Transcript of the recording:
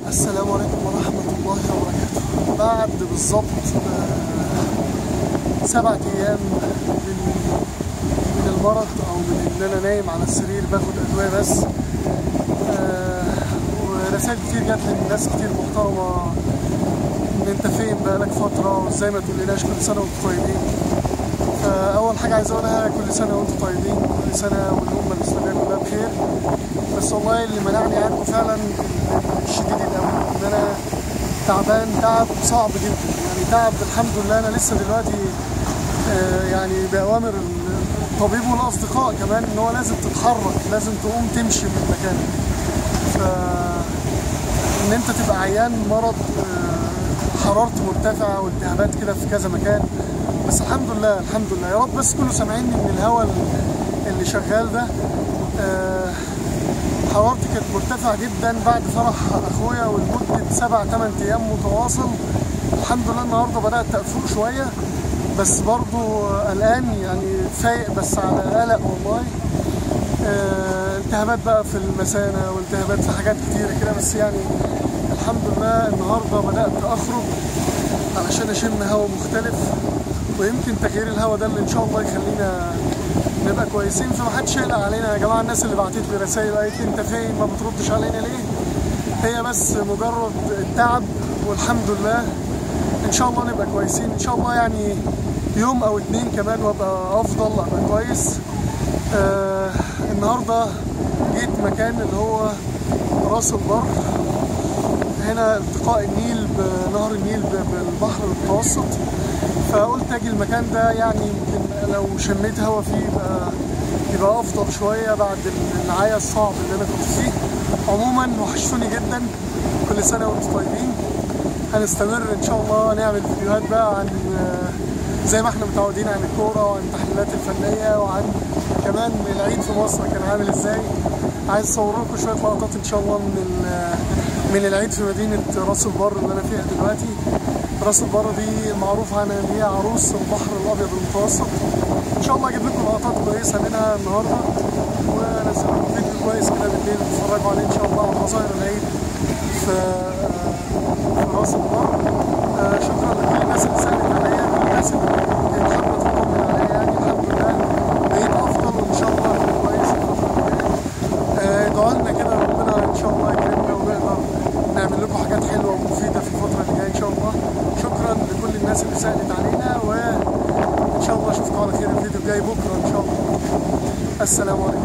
السلام عليكم ورحمة الله وبركاته بعد بالظبط آه، سبعة أيام من من المرض أو من إن أنا نايم على السرير باخد أدوية بس آه، ورسائل كتير جات لي من ناس كتير محترمة إن أنت فين بقالك فترة وإزاي ما تقوليناش كل سنة وأنتم طيبين فأول حاجة عايز أقولها كل سنة وأنتم طيبين كل سنة والأمة الإسلامية كلها بخير بس والله اللي منعني عنكم فعلا الشديد الأوي إن أنا تعبان تعب صعب جدا يعني تعب الحمد لله أنا لسه دلوقتي آه، يعني بأوامر الطبيب والأصدقاء كمان إن هو لازم تتحرك لازم تقوم تمشي من مكانك ف إن أنت تبقى عيان مرض آه، حرارته مرتفعة والتهابات كده في كذا مكان بس الحمد لله الحمد لله يا رب بس كله سامعيني من الهواء اللي شغال ده آه، حرارتي كانت مرتفعة جدا بعد فرح اخويا ولمدة سبع تمن ايام متواصل الحمد لله النهارده بدأت افوق شوية بس برضو قلقان يعني فايق بس على قلق والله آه، التهابات بقى في المثانة والتهابات في حاجات كتيرة كده بس يعني الحمد لله النهارده بدأت اخرج علشان اشم هواء مختلف ويمكن تغيير الهواء ده اللي ان شاء الله يخلينا نبقى كويسين فمحدش يقلق علينا يا جماعه الناس اللي بعتت لي رسائل قالت لي انت فين ما بتردش علينا ليه هي بس مجرد التعب والحمد لله ان شاء الله نبقى كويسين ان شاء الله يعني يوم او اتنين كمان وابقى افضل ابقى كويس آه النهارده جيت مكان اللي هو راس البر هنا التقاء النيل بنهر النيل بالبحر المتوسط فقلت اجي المكان ده يعني يمكن لو شميت هوا فيه يبقى يبقى افضل شويه بعد العيا الصعب اللي انا كنت فيه عموما وحشتوني جدا كل سنه وانتم طيبين هنستمر ان شاء الله نعمل فيديوهات بقى عن زي ما احنا متعودين عن الكوره وعن التحليلات الفنيه وعن كمان العيد في مصر كان عامل ازاي عايز اصور لكم شويه لقطات ان شاء الله من من العيد في مدينه راس البر اللي انا فيها دلوقتي راس البر دي معروف عنها ان هي عروس البحر الابيض المتوسط ان شاء الله اجيب لكم لقطات كويسه منها النهارده وانزل لكم فيديو كويس كده بالليل تتفرجوا عليه ان شاء الله على مظاهر العيد في في راس البر آه، شكرا لكل الناس اللي سالت عليا كل الناس اللي حابه تطمن عليا يعني الحمد لله بقيت افضل وان شاء الله هكون كويس الفتره الجايه آه، ادعوا لنا كده ربنا ان شاء الله يكرمنا ونقدر نعمل لكم حاجات حلوه ومفيده في الفتره اللي جايه ان شاء الله شكرا لكل الناس اللي سالت علينا وان شاء الله اشوفكم على خير الفيديو الجاي بكره ان شاء الله السلام عليكم